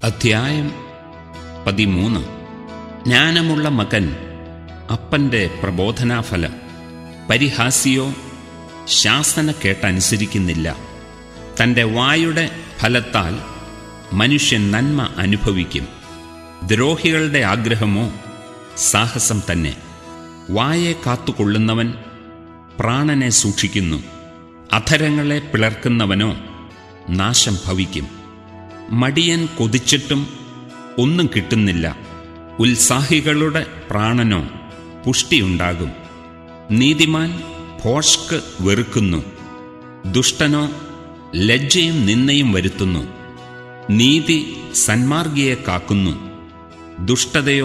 അധ്യായം പതിമൂന്ന് ജ്ഞാനമുള്ള മകൻ അപ്പൻ്റെ പ്രബോധനാഫലം പരിഹാസിയോ ശാസന കേട്ടനുസരിക്കുന്നില്ല തൻ്റെ വായുടെ ഫലത്താൽ മനുഷ്യൻ നന്മ അനുഭവിക്കും ദ്രോഹികളുടെ ആഗ്രഹമോ സാഹസം തന്നെ വായെ കാത്തുകൊള്ളുന്നവൻ പ്രാണനെ സൂക്ഷിക്കുന്നു അധരങ്ങളെ പിളർക്കുന്നവനോ നാശം ഭവിക്കും മടിയൻ കൊതിച്ചിട്ടും ഒന്നും കിട്ടുന്നില്ല ഉത്സാഹികളുടെ പ്രാണനോ പുഷ്ടിയുണ്ടാകും നീതിമാൻ ഭോഷ്ക് വെറുക്കുന്നു ദുഷ്ടനോ ലജ്ജയും നിന്നയും വരുത്തുന്നു നീതി സന്മാർഗിയെ കാക്കുന്നു ദുഷ്ടതയോ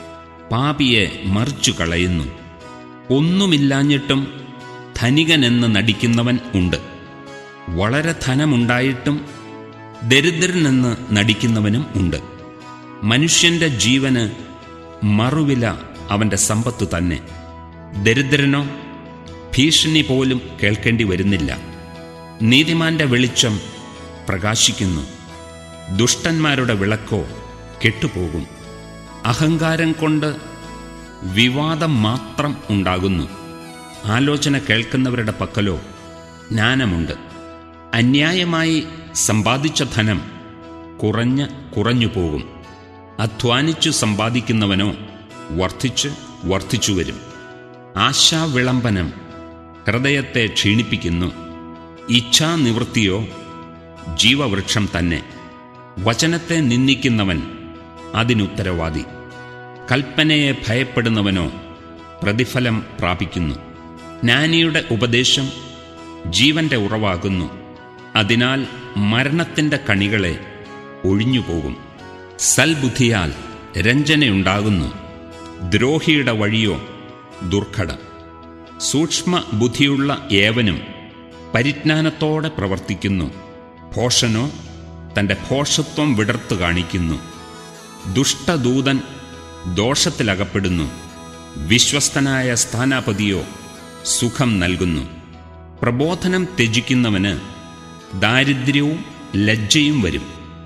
പാപിയെ മറിച്ചു കളയുന്നു ഒന്നുമില്ലാഞ്ഞിട്ടും ധനികനെന്ന് നടിക്കുന്നവൻ ഉണ്ട് വളരെ ധനമുണ്ടായിട്ടും ദരിദ്രനെന്ന് നടിക്കുന്നവനും ഉണ്ട് മനുഷ്യന്റെ ജീവന് മറുവില അവന്റെ സമ്പത്തു തന്നെ ദരിദ്രനോ ഭീഷണി പോലും കേൾക്കേണ്ടി വരുന്നില്ല നീതിമാന്റെ വെളിച്ചം പ്രകാശിക്കുന്നു ദുഷ്ടന്മാരുടെ വിളക്കോ കെട്ടുപോകും അഹങ്കാരം കൊണ്ട് വിവാദം മാത്രം ഉണ്ടാകുന്നു ആലോചന കേൾക്കുന്നവരുടെ പക്കലോ ജ്ഞാനമുണ്ട് അന്യായമായി സമ്പാദിച്ച ധനം കുറഞ്ഞ് കുറഞ്ഞു പോകും അധ്വാനിച്ചു സമ്പാദിക്കുന്നവനോ വർദ്ധിച്ച് വർദ്ധിച്ചു വരും ആശാവിളംബനം ഹൃദയത്തെ ക്ഷീണിപ്പിക്കുന്നു ഇച്ഛാനിവൃത്തിയോ ജീവവൃക്ഷം തന്നെ വചനത്തെ നിന്ദിക്കുന്നവൻ അതിനുത്തരവാദി കൽപ്പനയെ ഭയപ്പെടുന്നവനോ പ്രതിഫലം പ്രാപിക്കുന്നു ജ്ഞാനിയുടെ ഉപദേശം ജീവന്റെ ഉറവാകുന്നു അതിനാൽ മരണത്തിൻ്റെ കണികളെ ഒഴിഞ്ഞുപോകും സൽബുദ്ധിയാൽ രഞ്ജനയുണ്ടാകുന്നു ദ്രോഹിയുടെ വഴിയോ ദുർഘടം സൂക്ഷ്മ ബുദ്ധിയുള്ള ഏവനും പരിജ്ഞാനത്തോടെ പ്രവർത്തിക്കുന്നു ഭോഷനോ തൻ്റെ ഭോഷത്വം വിടർത്തു കാണിക്കുന്നു ദുഷ്ടദൂതൻ ദോഷത്തിലകപ്പെടുന്നു വിശ്വസ്തനായ സ്ഥാനാപതിയോ സുഖം നൽകുന്നു പ്രബോധനം ത്യജിക്കുന്നവന് ദാരിദ്ര്യവും ലജ്ജയും വരും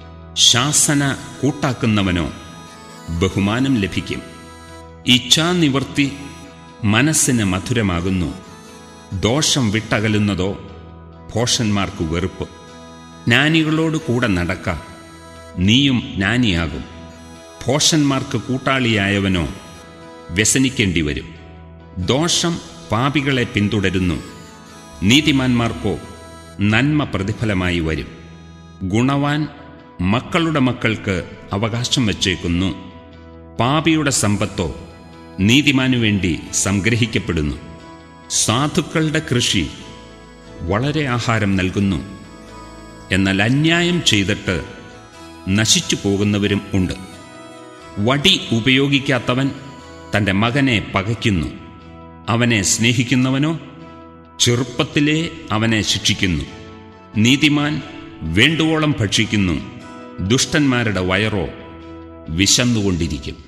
ശാസന കൂട്ടാക്കുന്നവനോ ബഹുമാനം ലഭിക്കും ഇച്ഛാനിവൃത്തി മനസ്സിന് മധുരമാകുന്നു ദോഷം വിട്ടകലുന്നതോ ഭോഷന്മാർക്ക് വെറുപ്പ് ജ്ഞാനികളോട് കൂടെ നടക്ക നീയും ജ്ഞാനിയാകും ഭോഷന്മാർക്ക് കൂട്ടാളിയായവനോ വ്യസനിക്കേണ്ടി വരും ദോഷം പാപികളെ പിന്തുടരുന്നു നീതിമാന്മാർക്കോ നന്മ പ്രതിഫലമായി വരും ഗുണവാൻ മക്കളുടെ മക്കൾക്ക് അവകാശം വച്ചേക്കുന്നു പാപിയുടെ സമ്പത്തോ നീതിമാനു വേണ്ടി സംഗ്രഹിക്കപ്പെടുന്നു സാധുക്കളുടെ കൃഷി വളരെ ആഹാരം നൽകുന്നു എന്നാൽ അന്യായം ചെയ്തിട്ട് നശിച്ചു പോകുന്നവരും ഉണ്ട് വടി ഉപയോഗിക്കാത്തവൻ തൻ്റെ മകനെ പകയ്ക്കുന്നു അവനെ സ്നേഹിക്കുന്നവനോ ചെറുപ്പത്തിലേ അവനെ ശിക്ഷിക്കുന്നു നീതിമാൻ വേണ്ടുവോളം ഭക്ഷിക്കുന്നു ദുഷ്ടന്മാരുടെ വയറോ വിശന്നുകൊണ്ടിരിക്കും